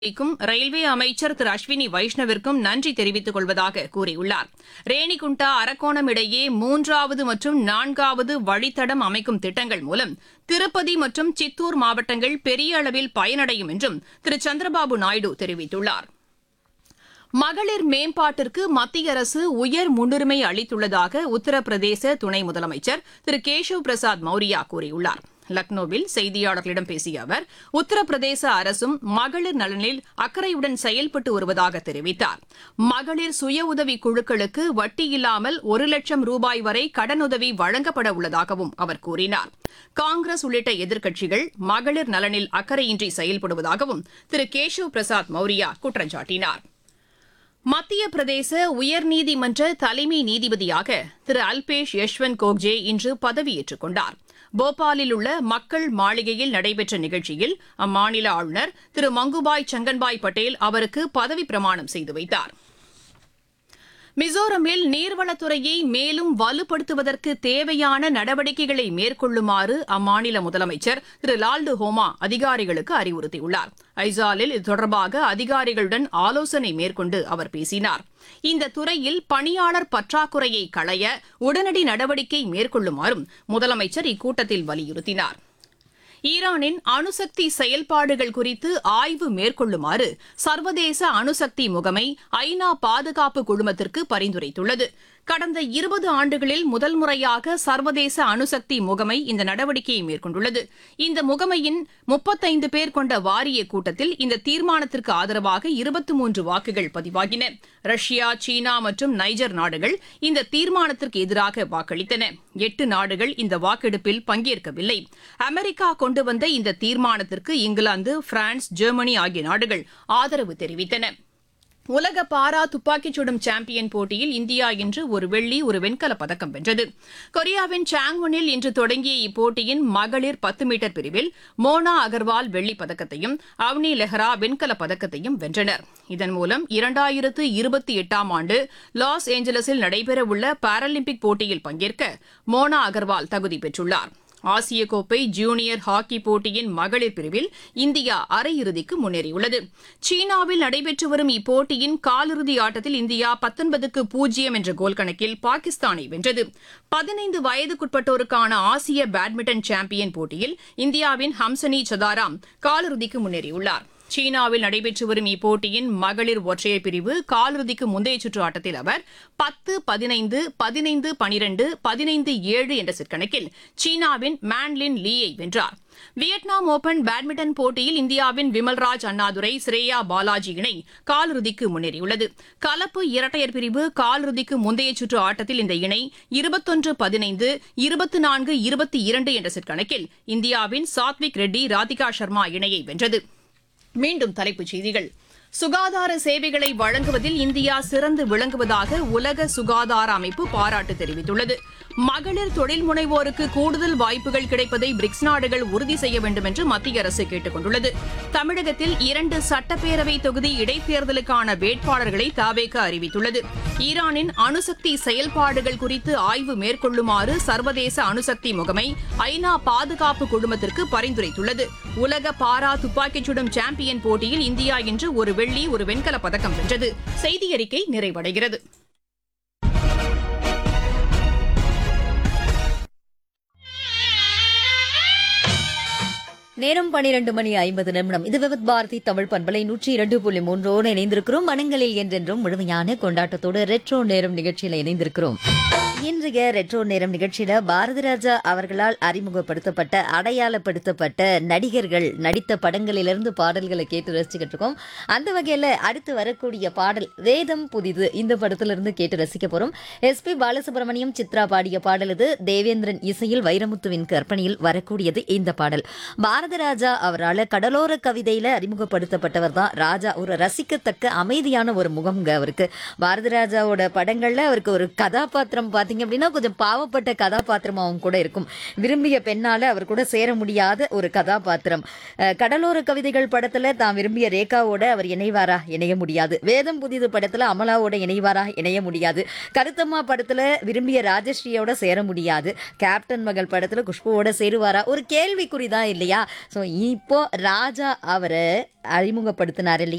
க்கும் ரயில்வே அமைச்சர் திரு அஸ்வினி வைஷ்ணவிற்கும் நன்றி தெரிவித்துக் கொள்வதாக கூறியுள்ளார் ரேணிகுண்டா அரக்கோணம் இடையே மூன்றாவது மற்றும் நான்காவது வழித்தடம் அமைக்கும் திட்டங்கள் மூலம் திருப்பதி மற்றும் சித்தூர் மாவட்டங்கள் பெரிய அளவில் பயனடையும் என்றும் திரு சந்திரபாபு நாயுடு தெரிவித்துள்ளார் மகளிர் மேம்பாட்டிற்கு மத்திய அரசு உயர் முன்னுரிமை அளித்துள்ளதாக உத்தரப்பிரதேச துணை முதலமைச்சர் திரு கேஷவ் பிரசாத் மௌரியா கூறியுள்ளார் லக்னோவில் செய்தியாளர்களிடம் பேசிய அவர் உத்தரப்பிரதேச அரசும் மகளிர் நலனில் அக்கறையுடன் செயல்பட்டு வருவதாக தெரிவித்தார் மகளிர் சுய உதவி குழுக்களுக்கு வட்டி இல்லாமல் ஒரு லட்சம் ரூபாய் வரை கடனுதவி வழங்கப்பட உள்ளதாகவும் அவர் கூறினார் காங்கிரஸ் உள்ளிட்ட எதிர்க்கட்சிகள் மகளிர் நலனில் அக்கறையின்றி செயல்படுவதாகவும் திரு கேஷவ் பிரசாத் மௌரியா குற்றம் சாட்டினார் மத்திய பிரதேச உயர்நீதிமன்ற தலைமை நீதிபதியாக திரு அல்பேஷ் யஷ்வந்த் கோக்ஜே இன்று பதவியேற்றுக் கொண்டார் போபாலில் உள்ள மக்கள் மாளிகையில் நடைபெற்ற நிகழ்ச்சியில் அம்மாநில ஆளுநர் திரு மங்குபாய் சங்கன்பாய் பட்டேல் அவருக்கு பதவி பிரமாணம் செய்து வைத்தார் மிசோரமில் நீர்வளத்துறையை மேலும் வலுப்படுத்துவதற்கு தேவையான நடவடிக்கைகளை மேற்கொள்ளுமாறு அம்மாநில முதலமைச்சர் திரு லால்டு ஹோமா அதிகாரிகளுக்கு அறிவுறுத்தியுள்ளார் ஐசாலில் இது தொடர்பாக அதிகாரிகளுடன் ஆலோசனை மேற்கொண்டு அவர் பேசினார் இந்த துறையில் பணியாளர் பற்றாக்குறையை களைய உடனடி நடவடிக்கை மேற்கொள்ளுமாறும் முதலமைச்சர் இக்கூட்டத்தில் வலியுறுத்தினார் ஈரானின் அணுசக்தி செயல்பாடுகள் குறித்து ஆய்வு மேற்கொள்ளுமாறு சர்வதேச அணுசக்தி முகமை ஐநா பாதுகாப்பு குழுமத்திற்கு பரிந்துரைத்துள்ளது கடந்த இருபது ஆண்டுகளில் முதல் முறையாக சர்வதேச அணுசக்தி முகமை இந்த நடவடிக்கையை மேற்கொண்டுள்ளது இந்த முகமையின் முப்பத்தைந்து பேர் கொண்ட வாரிய கூட்டத்தில் இந்த தீர்மானத்திற்கு ஆதரவாக இருபத்தி மூன்று வாக்குகள் பதிவாகின ரஷ்யா சீனா மற்றும் நைஜர் நாடுகள் இந்த தீர்மானத்திற்கு எதிராக வாக்களித்தன எட்டு நாடுகள் இந்த வாக்கெடுப்பில் பங்கேற்கவில்லை அமெரிக்கா கொண்டு வந்த இந்த தீர்மானத்திற்கு இங்கிலாந்து பிரான்ஸ் ஜெர்மனி ஆகிய நாடுகள் ஆதரவு தெரிவித்தன உலக பாரா துப்பாக்கிச் சுடும் சாம்பியன் போட்டியில் இந்தியா இன்று ஒரு வெள்ளி ஒரு வெண்கலப் பதக்கம் வென்றது கொரியாவின் சாங்வனில் இன்று தொடங்கிய இப்போட்டியின் மகளிர் பத்து மீட்டர் பிரிவில் மோனா அகர்வால் வெள்ளிப் பதக்கத்தையும் அவனி லெஹ்ரா வெண்கலப் பதக்கத்தையும் வென்றனர் இதன் மூலம் இரண்டாயிரத்து இருபத்தி எட்டாம் ஆண்டு லாஸ் ஏஞ்சலஸில் நடைபெறவுள்ள பாராலிம்பிக் போட்டியில் பங்கேற்க மோனா அகர்வால் தகுதி பெற்றுள்ளார் ஆசிய கோப்பை ஜூனியர் ஹாக்கி போட்டியின் மகளிர் பிரிவில் இந்தியா அரையிறுதிக்கு முன்னேறியுள்ளது சீனாவில் நடைபெற்று வரும் இப்போட்டியின் காலிறுதி ஆட்டத்தில் இந்தியா பத்தொன்பதுக்கு பூஜ்ஜியம் என்ற கோல் கணக்கில் பாகிஸ்தானை வென்றது பதினைந்து வயதுக்குட்பட்டோருக்கான ஆசிய பேட்மிண்டன் சாம்பியன் போட்டியில் இந்தியாவின் ஹம்சனி சதாராம் காலிறுதிக்கு முன்னேறியுள்ளார் சீனாவில் நடைபெற்று வரும் இப்போட்டியின் மகளிர் ஒற்றையர் பிரிவு காலிறுதிக்கு முந்தைய சுற்று ஆட்டத்தில் அவர் பத்து பதினைந்து பதினைந்து பனிரெண்டு பதினைந்து ஏழு என்ற செட் கணக்கில் சீனாவின் மேன்லின் லீயை வென்றார் வியட்நாம் ஓபன் பேட்மிண்டன் போட்டியில் இந்தியாவின் விமல்ராஜ் அண்ணாதுரை ஸ்ரேயா பாலாஜி இணை காலிறுதிக்கு முன்னேறியுள்ளது கலப்பு இரட்டையர் பிரிவு காலிறுதிக்கு முந்தைய சுற்று ஆட்டத்தில் இந்த இணை இருபத்தொன்று பதினைந்து இருபத்தி நான்கு இருபத்தி இரண்டு என்ற செட் கணக்கில் இந்தியாவின் சாத்விக் ரெட்டி ராதிகா சர்மா இணையை வென்றது மீண்டும் தலைப்புச் செய்திகள் சுகாதார சேவைகளை வழங்குவதில் இந்தியா சிறந்து விளங்குவதாக உலக சுகாதார அமைப்பு பாராட்டு தெரிவித்துள்ளது மகளிர் தொழில் முனைவோருக்கு கூடுதல் வாய்ப்புகள் கிடைப்பதை பிரிக்ஸ் நாடுகள் உறுதி செய்ய வேண்டும் என்று மத்திய அரசு கேட்டுக் கொண்டுள்ளது தமிழகத்தில் இரண்டு சட்டப்பேரவை தொகுதி இடைத்தேர்தலுக்கான வேட்பாளர்களை தாவேக அறிவித்துள்ளது ஈரானின் அணுசக்தி செயல்பாடுகள் குறித்து ஆய்வு மேற்கொள்ளுமாறு சர்வதேச அணுசக்தி முகமை ஐநா பாதுகாப்பு குழுமத்திற்கு பரிந்துரைத்துள்ளது உலக பாரா துப்பாக்கிச் சுடும் சாம்பியன் போட்டியில் இந்தியா இன்று ஒரு வெள்ளி ஒரு வெண்கலப் பதக்கம் வென்றது செய்தி அறிக்கை நிறைவடைகிறது நேரம் பனிரெண்டு மணி ஐம்பது நிமிடம் இது விவத் பாரதி தமிழ் பண்பலை நூற்றி இரண்டு புள்ளி மூன்றோடு இணைந்திருக்கிறோம் மனங்களில் என்றென்றும் முழுமையான கொண்டாட்டத்தோடு ரெட்ரோ நேரம் நிகழ்ச்சியில இணைந்திருக்கிறோம் இன்றைய ரெட்ரோ நேரம் நிகழ்ச்சியில பாரதி ராஜா அவர்களால் அறிமுகப்படுத்தப்பட்ட அடையாளப்படுத்தப்பட்ட நடிகர்கள் நடித்த படங்களிலிருந்து பாடல்களை கேட்டு ரசிச்சுக்கிட்டு இருக்கோம் அந்த வகையில அடுத்து வரக்கூடிய பாடல் வேதம் புதிது இந்த படத்துல இருந்து கேட்டு ரசிக்க போறோம் எஸ்பி பாலசுப்ரமணியம் சித்ரா பாடிய பாடல் இது தேவேந்திரன் இசையில் வைரமுத்துவின் கற்பனையில் வரக்கூடியது இந்த பாடல் பாரத ராஜா அவரால் கடலோர கவிதையில அறிமுகப்படுத்தப்பட்டவர் தான் ராஜா ஒரு ரசிக்கத்தக்க அமைதியான ஒரு முகம்ங்க அவருக்கு பாரத ராஜாவோட படங்கள்ல அவருக்கு ஒரு கதாபாத்திரம் பாத்தீங்க அப்படின்னா கொஞ்சம் பாவப்பட்ட கதாபாத்திரமாகவும் கூட இருக்கும் விரும்பிய பெண்ணால அவர் கூட சேர முடியாத ஒரு கதாபாத்திரம் அஹ், கடலோர கவிதைகள் படத்துல தான் விரும்பிய ரேகாவோட அவர் இணைவாரா இணைய முடியாது வேதம் புதிது படத்துல அமலாவோட இணைவாரா இணைய முடியாது கருத்தம்மா படத்துல விரும்பிய ராஜஸ்ரீயோட சேர முடியாது கேப்டன் மகள் படத்துல குஷ்புவோட சேருவாரா ஒரு கேள்விக்குறி தான் இல்லையா ஸோ இப்போ ராஜா அவரை அறிமுகப்படுத்தினார் இல்லையா